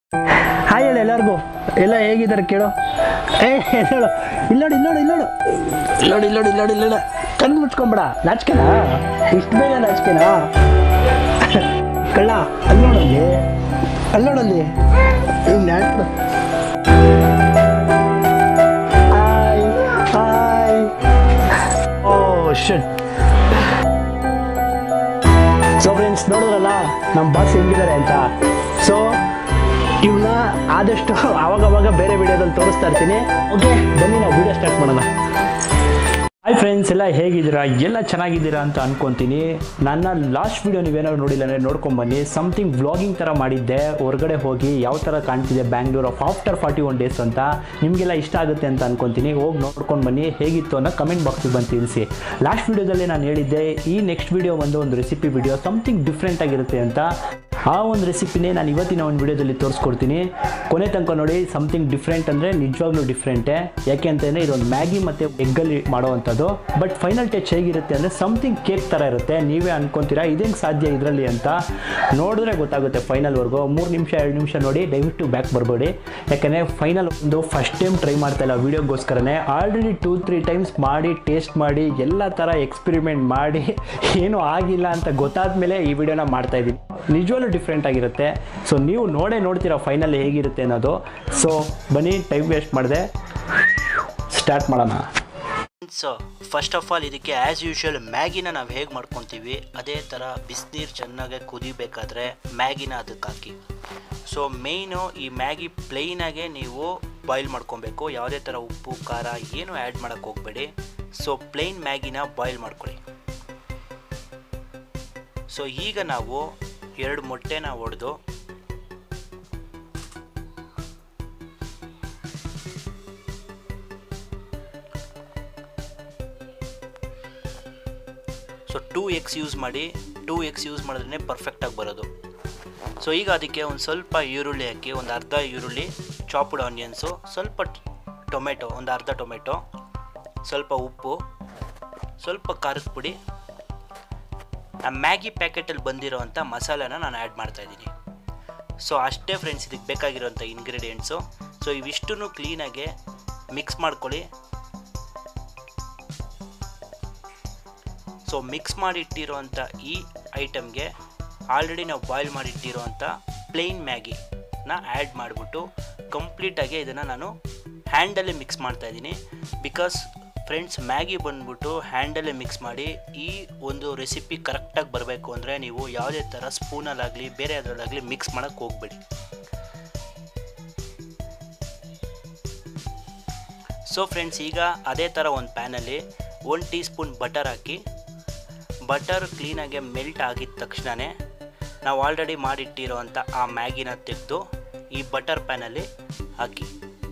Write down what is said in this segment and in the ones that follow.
hi ಹೇಳು ಎಲ್ಲರಿಗೂ ಎಲ್ಲ ಹೇಗಿದ್ದಾರೆ ಕೇಳು ಏ ಹೇಳು ಇಲ್ಲೋಡು ಇಲ್ಲೋಡು ಇಲ್ಲೋಡು ಇಲ್ಲೋಡು ಇಲ್ಲೋಡು ಇಲ್ಲೋಡು ಇಲ್ಲೋಡು ಕಣ್ಣು ಮುಚ್ಕೊಂಬೇಡ ನಾಚಿಕೆನಾ ಇಷ್ಟು ಬೇಗ ನಾಚಿಕೆನಾ ಕಳ್ಳ ಅಲ್ಲಿ ನೋಡಲ್ಲಿ ಅಲ್ಲಿ ನೋಡಲ್ಲಿ ಹಿಂಗೆ ನಾಡು hi hi oh shut so friends ನೋಡಿದ್ರಲ್ಲ ನಮ್ಮ ಬಾಸ್ ಹೆಂಗಿದ್ದಾರೆ ಅಂತ ಸೊ ಇವನ್ನ ಆದಷ್ಟು ಆವಾಗ ಅವಾಗ ಬೇರೆ ವಿಡಿಯೋದಲ್ಲಿ ತೋರಿಸ್ತಾ ಇರ್ತೀನಿ ಓಕೆ ಬನ್ನಿ ನಾವು ವಿಡಿಯೋ ಸ್ಟಾರ್ಟ್ ಮಾಡೋಣ ಹಾಯ್ ಫ್ರೆಂಡ್ಸ್ ಎಲ್ಲ ಹೇಗಿದ್ದೀರಾ ಎಲ್ಲ ಚೆನ್ನಾಗಿದ್ದೀರಾ ಅಂತ ಅನ್ಕೊಂತೀನಿ ನನ್ನ ಲಾಸ್ಟ್ ವಿಡಿಯೋ ನೀವೇನಾದ್ರು ನೋಡಿಲ್ಲ ಅಂದರೆ ನೋಡ್ಕೊಂಬನ್ನಿ ಸಮಥಿಂಗ್ ವ್ಲಾಗಿಂಗ್ ಥರ ಮಾಡಿದ್ದೆ ಹೊರಗಡೆ ಹೋಗಿ ಯಾವ ಥರ ಕಾಣ್ತಿದೆ Bangalore of after forty one days ಅಂತ ನಿಮಗೆಲ್ಲ ಇಷ್ಟ ಆಗುತ್ತೆ ಅಂತ ಅನ್ಕೊಂತೀನಿ ಹೋಗಿ ನೋಡ್ಕೊಂಡು ಬನ್ನಿ ಹೇಗಿತ್ತು ಅನ್ನೋ ಕಮೆಂಟ್ ಬಾಕ್ಸಿಗೆ ಬಂದು ತಿಳಿಸಿ ಲಾಸ್ಟ್ ವಿಡಿಯೋದಲ್ಲಿ ನಾನು ಹೇಳಿದ್ದೆ ಈ ನೆಕ್ಸ್ಟ್ ವಿಡಿಯೋ ಒಂದು ಒಂದು ರೆಸಿಪಿ ವಿಡಿಯೋ ಸಮಥಿಂಗ್ ಡಿಫ್ರೆಂಟ್ ಆಗಿರುತ್ತೆ ಅಂತ ಆ ಒಂದು ರೆಸಿಪಿನೇ ನಾನು ಇವತ್ತಿನ ಒಂದು ವಿಡಿಯೋದಲ್ಲಿ ತೋರಿಸ್ಕೊಡ್ತೀನಿ ಕೊನೆ ತನಕ ನೋಡಿ ಸಮಥಿಂಗ್ ಡಿಫ್ರೆಂಟ್ ಅಂದರೆ ನಿಜವಾಗ್ಲೂ ಡಿಫ್ರೆಂಟೇ ಯಾಕೆ ಅಂತಂದರೆ ಇದೊಂದು ಮ್ಯಾಗಿ ಮತ್ತು ಎಗ್ಗಲ್ಲಿ ಮಾಡೋವಂಥದ್ದು ಬಟ್ ಫೈನಲ್ ಟಚ್ ಹೇಗಿರುತ್ತೆ ಅಂದರೆ ಸಮಥಿಂಗ್ ಕೇಕ್ ಥರ ಇರುತ್ತೆ ನೀವೇ ಅನ್ಕೊಂತೀರಾ ಇದೇನು ಸಾಧ್ಯ ಇದರಲ್ಲಿ ಅಂತ ನೋಡಿದ್ರೆ ಗೊತ್ತಾಗುತ್ತೆ ಫೈನಲ್ವರೆಗೂ ಮೂರು ನಿಮಿಷ ಎರಡು ನಿಮಿಷ ನೋಡಿ ದಯವಿಟ್ಟು ಬ್ಯಾಕ್ ಬರಬೇಡಿ ಯಾಕಂದರೆ ಫೈನಲ್ ಒಂದು ಫಸ್ಟ್ ಟೈಮ್ ಟ್ರೈ ಮಾಡ್ತಾ ಇಲ್ಲ ವೀಡಿಯೋಗೋಸ್ಕರನೇ ಆಲ್ರೆಡಿ ಟೂ ತ್ರೀ ಟೈಮ್ಸ್ ಮಾಡಿ ಟೇಸ್ಟ್ ಮಾಡಿ ಎಲ್ಲ ಥರ ಎಕ್ಸ್ಪೆರಿಮೆಂಟ್ ಮಾಡಿ ಏನೂ ಆಗಿಲ್ಲ ಅಂತ ಗೊತ್ತಾದ ಮೇಲೆ ಈ ವಿಡಿಯೋನ ಮಾಡ್ತಾ ಇದ್ದೀನಿ ನಿಜವಾಗ್ಲೂ ಡಿಫ್ರೆಂಟ್ ಆಗಿರುತ್ತೆ ಸೊ ನೀವು ನೋಡೇ ನೋಡ್ತೀರಾ ಫೈನಲ್ ಹೇಗಿರುತ್ತೆ ಅನ್ನೋದು ಸೊ ಬನ್ನಿ ಟೈಮ್ ವೇಸ್ಟ್ ಮಾಡಿದೆ ಸ್ಟಾರ್ಟ್ ಮಾಡೋಣ ಸೊ ಫಸ್ಟ್ ಆಫ್ ಆಲ್ ಇದಕ್ಕೆ ಆ್ಯಸ್ ಯೂಶುವಲ್ ಮ್ಯಾಗಿನ ನಾವು ಹೇಗೆ ಮಾಡ್ಕೊತೀವಿ ಅದೇ ಥರ ಬಿಸಿನೀರು ಚೆನ್ನಾಗಿ ಕುದಿಬೇಕಾದ್ರೆ ಮ್ಯಾಗಿನ ಅದಕ್ಕೆ ಹಾಕಿ ಸೊ ಮೇಯ್ನು ಈ ಮ್ಯಾಗಿ ಪ್ಲೈನಾಗೆ ನೀವು ಬಾಯ್ಲ್ ಮಾಡ್ಕೊಬೇಕು ಯಾವುದೇ ಥರ ಉಪ್ಪು ಖಾರ ಏನು ಆ್ಯಡ್ ಮಾಡೋಕ್ಕೆ ಹೋಗಬೇಡಿ ಸೊ ಪ್ಲೈನ್ ಮ್ಯಾಗಿನ ಬಾಯ್ಲ್ ಮಾಡ್ಕೊಳ್ಳಿ ಸೊ ಈಗ ನಾವು ಎರಡು ಮೊಟ್ಟೆನ ಒಡೆದು ಸೊ ಟೂ ಎಕ್ಸ್ ಯೂಸ್ ಮಾಡಿ ಟೂ ಎಕ್ಸ್ ಯೂಸ್ ಮಾಡಿದ್ರೆ ಪರ್ಫೆಕ್ಟಾಗಿ ಬರೋದು ಸೊ ಈಗ ಅದಕ್ಕೆ ಒಂದು ಸ್ವಲ್ಪ ಈರುಳ್ಳಿ ಹಾಕಿ ಒಂದು ಅರ್ಧ ಈರುಳ್ಳಿ ಚಾಪ್ಡ್ ಆನಿಯನ್ಸು ಸ್ವಲ್ಪ ಟೊಮೆಟೊ ಒಂದು ಅರ್ಧ ಟೊಮೆಟೊ ಸ್ವಲ್ಪ ಉಪ್ಪು ಸ್ವಲ್ಪ ಖಾರದ ಪುಡಿ ಆ ಮ್ಯಾಗಿ ಪ್ಯಾಕೆಟಲ್ಲಿ ಬಂದಿರೋ ಅಂಥ ಮಸಾಲೆನ ನಾನು ಆ್ಯಡ್ ಮಾಡ್ತಾಯಿದ್ದೀನಿ ಸೊ ಅಷ್ಟೇ ಫ್ರೆಂಡ್ಸ್ ಇದಕ್ಕೆ ಬೇಕಾಗಿರೋಂಥ ಇಂಗ್ರೀಡಿಯೆಂಟ್ಸು ಸೊ ಇವಿಷ್ಟನ್ನು ಕ್ಲೀನಾಗಿ ಮಿಕ್ಸ್ ಮಾಡ್ಕೊಳ್ಳಿ ಸೊ ಮಿಕ್ಸ್ ಮಾಡಿಟ್ಟಿರೋಂಥ ಈ ಐಟಮ್ಗೆ ಆಲ್ರೆಡಿ ನಾವು ಬಾಯ್ಲ್ ಮಾಡಿಟ್ಟಿರೋಂಥ ಪ್ಲೇನ್ ಮ್ಯಾಗಿನ ಆ್ಯಡ್ ಮಾಡಿಬಿಟ್ಟು ಕಂಪ್ಲೀಟಾಗಿ ಇದನ್ನು ನಾನು ಹ್ಯಾಂಡಲ್ಲೇ ಮಿಕ್ಸ್ ಮಾಡ್ತಾಯಿದ್ದೀನಿ ಬಿಕಾಸ್ ಫ್ರೆಂಡ್ಸ್ ಮ್ಯಾಗಿ ಬಂದ್ಬಿಟ್ಟು ಹ್ಯಾಂಡಲ್ಲೇ ಮಿಕ್ಸ್ ಮಾಡಿ ಈ ಒಂದು ರೆಸಿಪಿ ಕರೆಕ್ಟಾಗಿ ಬರಬೇಕು ಅಂದರೆ ನೀವು ಯಾವುದೇ ಥರ ಸ್ಪೂನಲ್ಲಾಗಲಿ ಬೇರೆ ಅದರಲ್ಲಾಗಲಿ ಮಿಕ್ಸ್ ಮಾಡೋಕ್ಕೆ ಹೋಗಬೇಡಿ ಸೊ ಫ್ರೆಂಡ್ಸ್ ಈಗ ಅದೇ ಥರ ಒಂದು ಪ್ಯಾನಲ್ಲಿ ಒನ್ ಟೀ ಸ್ಪೂನ್ ಬಟರ್ ಹಾಕಿ ಬಟರ್ ಕ್ಲೀನಾಗಿ ಮೆಲ್ಟ್ ಆಗಿದ ತಕ್ಷಣವೇ ನಾವು ಆಲ್ರೆಡಿ ಮಾಡಿಟ್ಟಿರೋವಂಥ ಆ ಮ್ಯಾಗಿನ ತೆಗೆದು ಈ ಬಟರ್ ಪ್ಯಾನಲ್ಲಿ ಹಾಕಿ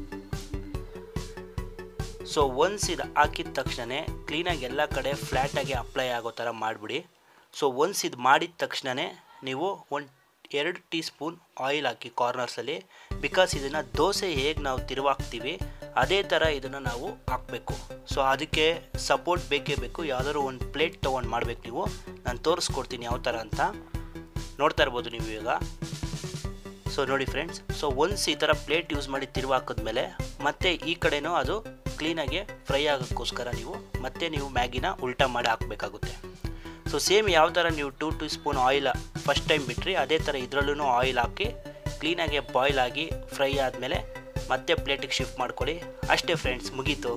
ಸೊ ಒನ್ಸ್ ಇದು ಹಾಕಿದ ತಕ್ಷಣವೇ ಕ್ಲೀನಾಗಿ ಎಲ್ಲ ಕಡೆ ಫ್ಲ್ಯಾಟಾಗಿ ಅಪ್ಲೈ ಆಗೋ ಥರ ಮಾಡಿಬಿಡಿ ಸೊ ಒನ್ಸ್ ಇದು ಮಾಡಿದ ತಕ್ಷಣವೇ ನೀವು ಒಂದು ಎರಡು ಟೀ ಸ್ಪೂನ್ ಆಯಿಲ್ ಹಾಕಿ ಕಾರ್ನರ್ಸಲ್ಲಿ ಬಿಕಾಸ್ ಇದನ್ನು ದೋಸೆ ಹೇಗೆ ನಾವು ತಿರುವಾಕ್ತೀವಿ ಅದೇ ಥರ ಇದನ್ನು ನಾವು ಹಾಕಬೇಕು ಸೊ ಅದಕ್ಕೆ ಸಪೋರ್ಟ್ ಬೇಕೇ ಬೇಕು ಯಾವುದಾದ್ರು ಒಂದು ಪ್ಲೇಟ್ ತೊಗೊಂಡು ಮಾಡಬೇಕು ನೀವು ನಾನು ತೋರಿಸ್ಕೊಡ್ತೀನಿ ಯಾವ ಥರ ಅಂತ ನೋಡ್ತಾ ಇರ್ಬೋದು ನೀವು ಈಗ ಸೊ ನೋಡಿ ಫ್ರೆಂಡ್ಸ್ ಸೊ ಒನ್ಸ್ ಈ ಥರ ಪ್ಲೇಟ್ ಯೂಸ್ ಮಾಡಿ ತಿರುವು ಹಾಕಿದ್ಮೇಲೆ ಮತ್ತೆ ಈ ಕಡೆನೂ ಅದು ಕ್ಲೀನಾಗಿ ಫ್ರೈ ಆಗೋಕ್ಕೋಸ್ಕರ ನೀವು ಮತ್ತೆ ನೀವು ಮ್ಯಾಗಿನ ಉಲ್ಟಾ ಮಾಡಿ ಹಾಕಬೇಕಾಗುತ್ತೆ ಸೊ ಸೇಮ್ ಯಾವ ಥರ ನೀವು two two spoon oil first time ಬಿಟ್ರಿ ಅದೇ ಥರ ಇದರಲ್ಲೂ ಆಯಿಲ್ ಹಾಕಿ ಕ್ಲೀನಾಗಿ ಬಾಯ್ಲ್ ಆಗಿ ಫ್ರೈ ಆದಮೇಲೆ ಮತ್ತೆ ಪ್ಲೇಟಿಗೆ ಶಿಫ್ಟ್ ಮಾಡ್ಕೊಳ್ಳಿ ಅಷ್ಟೇ ಫ್ರೆಂಡ್ಸ್ ಮುಗೀತು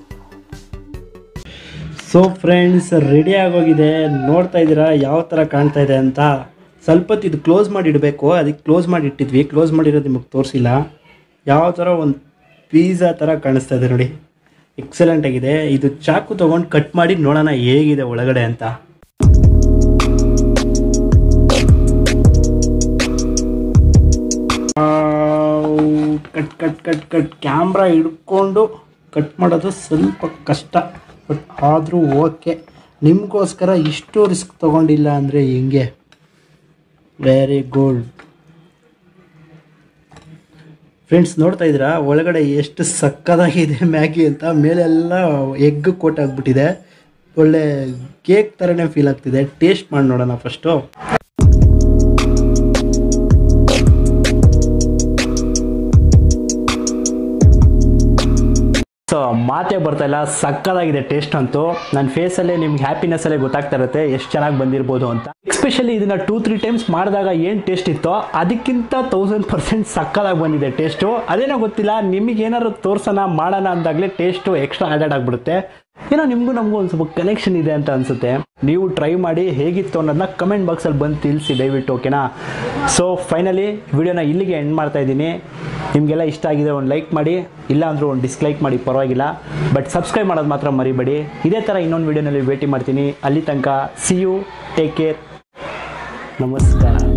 ಸೊ ಫ್ರೆಂಡ್ಸ್ ರೆಡಿ ಆಗೋಗಿದೆ ನೋಡ್ತಾ ಇದ್ದೀರಾ ಯಾವ ಥರ ಕಾಣ್ತಾ ಇದೆ ಅಂತ ಸ್ವಲ್ಪ ಹೊತ್ತು ಇದು ಕ್ಲೋಸ್ ಮಾಡಿ ಇಡಬೇಕು ಅದಕ್ಕೆ ಕ್ಲೋಸ್ ಮಾಡಿ ಇಟ್ಟಿದ್ವಿ ಕ್ಲೋಸ್ ಮಾಡಿರೋದು ನಿಮಗೆ ತೋರಿಸಿಲ್ಲ ಯಾವ ಥರ ಒಂದು ಪೀಝಾ ಥರ ಕಾಣಿಸ್ತಾ ಇದೆ ನೋಡಿ ಎಕ್ಸಲೆಂಟ್ ಆಗಿದೆ ಇದು ಚಾಕು ತೊಗೊಂಡು ಕಟ್ ಮಾಡಿ ನೋಡೋಣ ಹೇಗಿದೆ ಒಳಗಡೆ ಅಂತ cut cut cut cut camera ಹಿಡ್ಕೊಂಡು ಕಟ್ ಮಾಡೋದು ಸ್ವಲ್ಪ ಕಷ್ಟ ಬಟ್ ಆದರೂ ಓಕೆ ನಿಮಗೋಸ್ಕರ ಇಷ್ಟು ರಿಸ್ಕ್ ತೊಗೊಂಡಿಲ್ಲ ಅಂದರೆ ಹೆಂಗೆ ವೆರಿ ಗುಡ್ ಫ್ರೆಂಡ್ಸ್ ನೋಡ್ತಾ ಇದ್ದೀರಾ ಒಳಗಡೆ ಎಷ್ಟು ಸಕ್ಕದಾಗಿದೆ ಮ್ಯಾಗಿ ಅಂತ ಮೇಲೆಲ್ಲ ಎಗ್ ಕೋಟ್ ಆಗಿಬಿಟ್ಟಿದೆ ಒಳ್ಳೆ ಕೇಕ್ ಥರನೇ ಫೀಲ್ ಆಗ್ತಿದೆ ಟೇಸ್ಟ್ ಮಾಡಿ ನೋಡೋಣ ಫಸ್ಟು ಮಾತೇ ಬರ್ತಾ ಇಲ್ಲ ಸಕ್ಕದಾಗಿದೆ ಟೇಸ್ಟ್ ಅಂತೂ ನನ್ನ ಫೇಸಲ್ಲೇ ನಿಮ್ಗೆ ಹ್ಯಾಪಿನೆಸ್ಸಲ್ಲೇ ಗೊತ್ತಾಗ್ತಾ ಇರುತ್ತೆ ಎಷ್ಟು ಚೆನ್ನಾಗಿ ಬಂದಿರ್ಬೋದು ಅಂತ ಎಸ್ಪೆಷಲಿ ಇದನ್ನ ಟೂ ತ್ರೀ ಟೈಮ್ಸ್ ಮಾಡಿದಾಗ ಏನು ಟೇಸ್ಟ್ ಇತ್ತೋ ಅದಕ್ಕಿಂತ ತೌಸಂಡ್ ಪರ್ಸೆಂಟ್ ಸಕ್ಕದಾಗಿ ಬಂದಿದೆ ಟೇಸ್ಟು ಅದೇನೋ ಗೊತ್ತಿಲ್ಲ ನಿಮಗೆ ಏನಾದ್ರು ತೋರ್ಸೋಣ ಮಾಡೋಣ ಅಂದಾಗಲೇ ಟೇಸ್ಟು ಎಕ್ಸ್ಟ್ರಾ ಆ್ಯಡೆಡ್ ಆಗಿಬಿಡುತ್ತೆ ಏನೋ ನಿಮಗೂ ನಮಗೂ ಒಂದು ಸ್ವಲ್ಪ ಕನೆಕ್ಷನ್ ಇದೆ ಅಂತ ಅನ್ಸುತ್ತೆ ನೀವು ಟ್ರೈ ಮಾಡಿ ಹೇಗಿತ್ತು ಅನ್ನೋದನ್ನ ಕಮೆಂಟ್ ಬಾಕ್ಸಲ್ಲಿ ಬಂದು ತಿಳಿಸಿ ದಯವಿಟ್ಟು ಓಕೆನಾ ಸೊ ಫೈನಲಿ ವಿಡಿಯೋನ ಇಲ್ಲಿಗೆ ಎಂಡ್ ಮಾಡ್ತಾ ಇದ್ದೀನಿ ನಿಮಗೆಲ್ಲ ಇಷ್ಟ ಆಗಿದೆ ಒಂದು ಲೈಕ್ ಮಾಡಿ ಇಲ್ಲ ಅಂದರೂ ಒಂದು ಡಿಸ್ಲೈಕ್ ಮಾಡಿ ಪರವಾಗಿಲ್ಲ ಬಟ್ ಸಬ್ಸ್ಕ್ರೈಬ್ ಮಾಡೋದು ಮಾತ್ರ ಮರಿಬೇಡಿ ಇದೇ ಥರ ಇನ್ನೊಂದು ವಿಡಿಯೋನಲ್ಲಿ ಭೇಟಿ ಮಾಡ್ತೀನಿ ಅಲ್ಲಿ ತನಕ ಸಿ ಯು ಟೇಕ್ ಕೇರ್ ನಮಸ್ಕಾರ